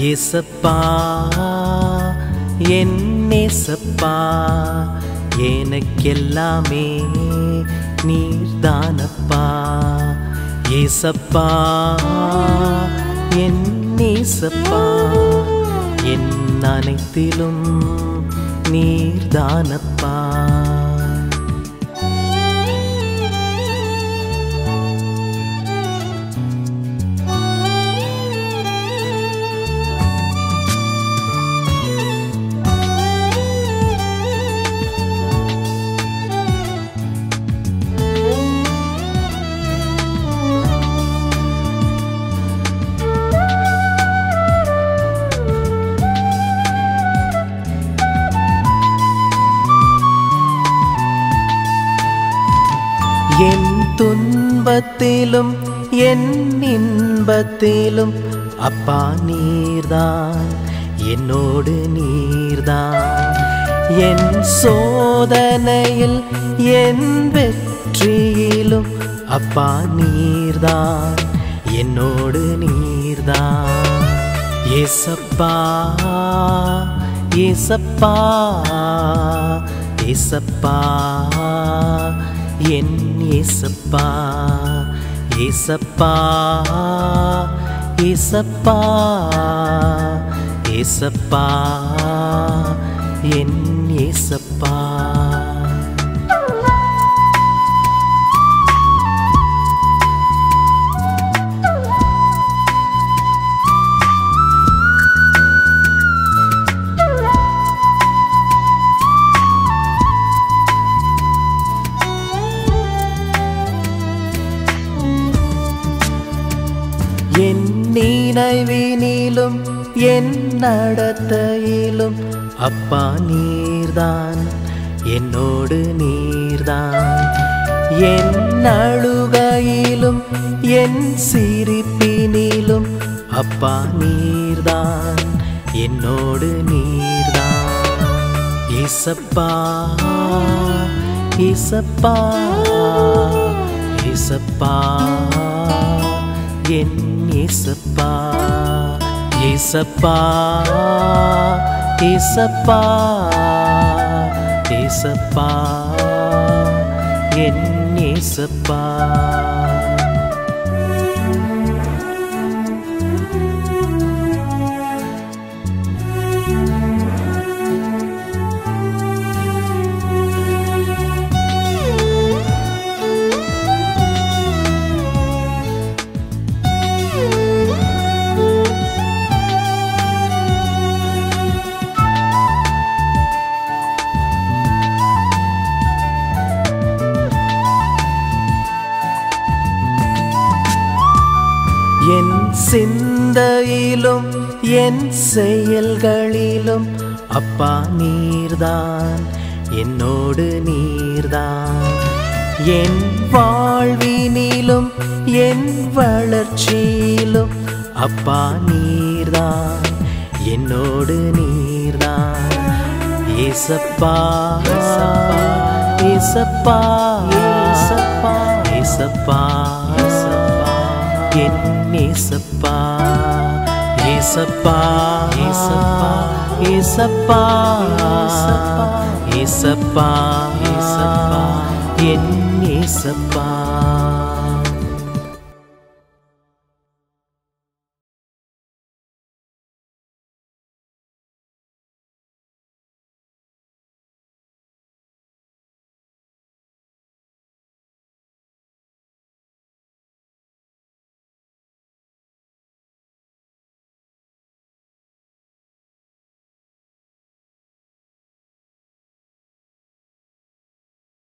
ஏசப்பா என் நேசப்பா எனக்கெல்லாமே நீர்தானப்பா ஏசப்பா என் நேசப்பா என் அனைத்திலும் நீர்தானப்பா என் துன்பத்திலும் என் இன்பத்திலும் அப்பா நீர்தான் என்னோடு நீர்தான் என் சோதனையில் என் வெற்றியிலும் அப்பா நீர்தான் என்னோடு நீர்தான் ஏசப்பா ஏசப்பா ஏசப்பா என் ஏசப்பா ஏசப்பா ஏசப்பா ஏசப்பா என் ஏசப்பா என் நினைவினிலும் என் நடத்தையிலும் அப்பா நீர்தான் என்னோடு நீர்தான் என் அழுகையிலும் என் சிரிப்பினிலும் அப்பா நீர்தான் என்னோடு நீர்தான் ஏசப்பா ஏசப்பா ஏசப்பா என் ஏசப்பா ஏசப்பா ஏசப்பா ஏசப்பா என் ஏசப்பா என் சிந்தையிலும் என் செயல்களிலும் அப்பா நீர்தான் என்னோடு நீர்தான் என் வாழ்வினிலும் என் வளர்ச்சியிலும் அப்பா நீர்தான் என்னோடு நீர்தான் ஏசப்பா ஏசப்பா ஏசப்பா ஏசப்பா ஏசப்பா என் ஏசப்பா ஏசப்பா ஏசப்பா ஏசப்பா ஏசப்பா ஏசப்பா என் ஏசப்பா